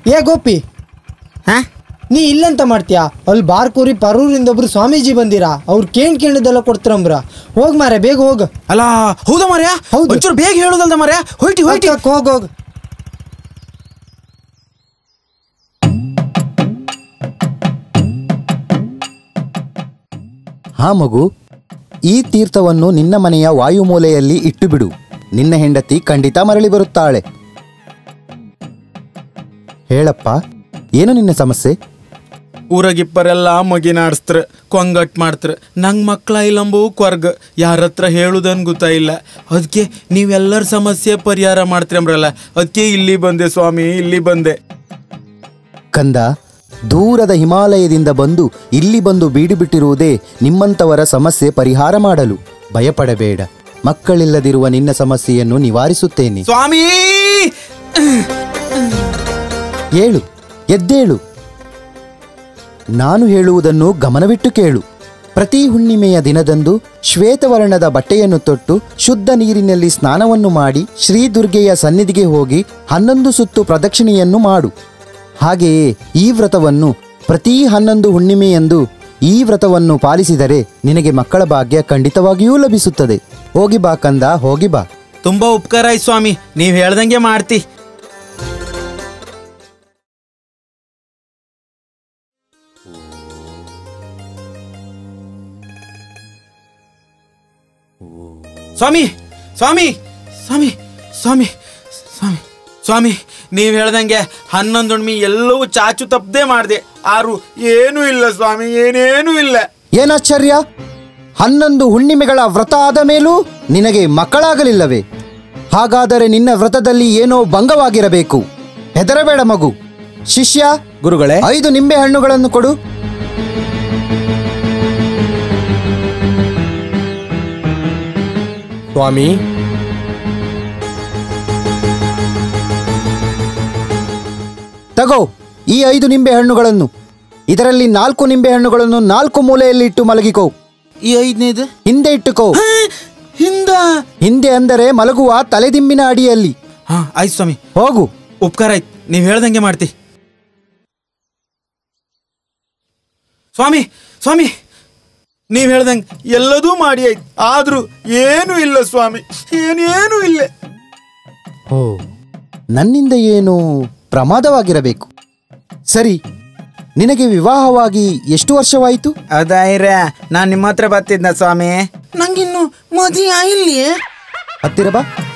ಏ ಗೋಪಿ ಹಾ ನೀ ಇಲ್ಲೆಂತ ಮಾಡ್ತೀಯಾ ಅಲ್ಲಿ ಬಾರ್ಕೂರಿ ಪರೂರಿಂದ ಒಬ್ರು ಸ್ವಾಮೀಜಿ ಬಂದಿರಾ ಅವ್ರು ಕೇಣ್ ಕೇಳಿದೆಲ್ಲ ಕೊಡ್ತಾರಂಬ್ರ ಹೋಗ್ ಮಾರೆ ಬೇಗ ಹೋಗ್ ಅಲ್ಲ ಹೌದಾ ಮಾರ್ಯ ಹೌದು. ಒಂಚೂರು ಬೇಗ ಹೇಳೋದಲ್ದ ಮಾರ್ಯ ಹೊಯ್ಟಿ ಹೊಯ್ಟಿ ಹೋಗ್ ಹೋಗ್ ಹೋಗ್ ಹಾ ಮಗು ಈ ತೀರ್ಥವನ್ನು ನಿನ್ನ ಮನೆಯ ವಾಯುಮೂಲೆಯಲ್ಲಿ ಇಟ್ಟುಬಿಡು ನಿನ್ನ ಹೆಂಡತಿ ಖಂಡಿತ ಮರಳಿ ಬರುತ್ತಾಳೆ ಹೇಳಪ್ಪ ಏನು ನಿನ್ನ ಸಮಸ್ಯೆ ಊರಾಗಿಪ್ಪರೆಲ್ಲ ಮಗಿನಾಡ್ಸ್ತ್ರ ಕೊಂಗಟ್ ಮಾಡ್ತ್ರ ನಂಗೆ ಮಕ್ಳ ಇಲ್ಲಂಬು ಕೊರ್ಗ ಯಾರ ಹತ್ರ ಹೇಳುದನ್ ಗೊತ್ತಾಯಿಲ್ಲ ಅದಕ್ಕೆ ನೀವೆಲ್ಲರ ಸಮಸ್ಯೆ ಪರಿಹಾರ ಮಾಡ್ತೀರಂಬ್ರಲ್ಲ ಅದಕ್ಕೆ ಇಲ್ಲಿ ಬಂದೆ ಸ್ವಾಮಿ ಇಲ್ಲಿ ಬಂದೆ ಕಂದ ದೂರದ ಹಿಮಾಲಯದಿಂದ ಬಂದು ಇಲ್ಲಿ ಬಂದು ಬೀಡು ಬಿಟ್ಟಿರುವುದೇ ನಿಮ್ಮಂಥವರ ಸಮಸ್ಯೆ ಪರಿಹಾರ ಮಾಡಲು ಭಯಪಡಬೇಡ ಮಕ್ಕಳಿಲ್ಲದಿರುವ ನಿನ್ನ ಸಮಸ್ಯೆಯನ್ನು ನಿವಾರಿಸುತ್ತೇನೆ ಸ್ವಾಮಿ ಏಳು ಎದ್ದೇಳು ನಾನು ಹೇಳುವುದನ್ನು ಗಮನವಿಟ್ಟು ಕೇಳು ಪ್ರತಿ ಹುಣ್ಣಿಮೆಯ ದಿನದಂದು ಶ್ವೇತವರ್ಣದ ಬಟ್ಟೆಯನ್ನು ತೊಟ್ಟು ಶುದ್ಧ ನೀರಿನಲ್ಲಿ ಸ್ನಾನವನ್ನು ಮಾಡಿ ಶ್ರೀ ದುರ್ಗೆಯ ಸನ್ನಿಧಿಗೆ ಹೋಗಿ ಹನ್ನೊಂದು ಸುತ್ತು ಪ್ರದಕ್ಷಿಣೆಯನ್ನು ಮಾಡು ಹಾಗೆಯೇ ಈ ವ್ರತವನ್ನು ಪ್ರತಿ ಹನ್ನೊಂದು ಹುಣ್ಣಿಮೆಯಂದು ಈ ವ್ರತವನ್ನು ಪಾಲಿಸಿದರೆ ನಿನಗೆ ಮಕ್ಕಳ ಭಾಗ್ಯ ಖಂಡಿತವಾಗಿಯೂ ಲಭಿಸುತ್ತದೆ ಹೋಗಿ ಬಾ ಕಂದ ಹೋಗಿ ಬಾ ತುಂಬಾ ಉಪಕಾರ ಆಯ್ತು ಸ್ವಾಮಿ ನೀವು ಹೇಳ್ದಂಗೆ ಮಾಡ್ತಿ ಸ್ವಾಮಿ ಸ್ವಾಮಿ ಸ್ವಾಮಿ ಸ್ವಾಮಿ ಸ್ವಾಮಿ ಸ್ವಾಮಿ ನೀವು ಹೇಳ್ದಂಗೆ ಹನ್ನೊಂದು ಹುಣ್ಮಿ ಎಲ್ಲವೂ ಚಾಚು ತಪ್ಪದೆ ಮಾಡಿದೆ ಆರು ಏನೂ ಇಲ್ಲ ಸ್ವಾಮಿ ಏನೇನೂ ಇಲ್ಲ ಏನಾಶ್ಚರ್ಯ ಹನ್ನೊಂದು ಹುಣ್ಣಿಮೆಗಳ ವ್ರತ ಆದ ಮೇಲೂ ನಿನಗೆ ಮಕ್ಕಳಾಗಲಿಲ್ಲವೇ ಹಾಗಾದರೆ ನಿನ್ನ ವ್ರತದಲ್ಲಿ ಏನೋ ಭಂಗವಾಗಿರಬೇಕು ಹೆದರಬೇಡ ಮಗು ಶಿಷ್ಯ ಗುರುಗಳೇ ಐದು ನಿಂಬೆ ಹಣ್ಣುಗಳನ್ನು ಕೊಡು ಸ್ವಾಮಿ ತಗೋ ಈ ಐದು ನಿಂಬೆ ಹಣ್ಣುಗಳನ್ನು ಇದರಲ್ಲಿ ನಾಲ್ಕು ನಿಂಬೆ ಹಣ್ಣುಗಳನ್ನು ನಾಲ್ಕು ಮೂಲೆಯಲ್ಲಿ ಇಟ್ಟು ಮಲಗಿಕೋ ಈ ಐದನೇದು ಹಿಂದೆ ಇಟ್ಟುಕೋ ಹಿಂದ ಹಿಂದೆ ಅಂದರೆ ಮಲಗುವ ತಲೆದಿಂಬಿನ ಅಡಿಯಲ್ಲಿ ಹಾ ಆಯ್ತು ಸ್ವಾಮಿ ಹೋಗು ಉಪಕಾರ ಆಯ್ತು ನೀವು ಹೇಳ್ದಂಗೆ ಮಾಡ್ತಿ ಸ್ವಾಮಿ ಸ್ವಾಮಿ ನೀವು ಹೇಳ್ದಂಗೆ ಎಲ್ಲದೂ ಮಾಡಿ ಆಯ್ತು ಆದ್ರೂ ಏನೂ ಇಲ್ಲ ಸ್ವಾಮಿ ಏನೇನೂ ಇಲ್ಲ ಓ ನನ್ನಿಂದ ಏನು ಪ್ರಮಾದವಾಗಿರಬೇಕು ಸರಿ ನಿನಗೆ ವಿವಾಹವಾಗಿ ಎಷ್ಟು ವರ್ಷವಾಯಿತು ಅದಾಯ್ರ ನಾನು ನಿಮ್ಮ ಹತ್ರ ಬರ್ತಿದ್ನ ಸ್ವಾಮಿ ನಂಗಿನ್ನು ಮದುವೆ ಆಗಿಲ್ಲ ಹತ್ತಿರ ಬಾ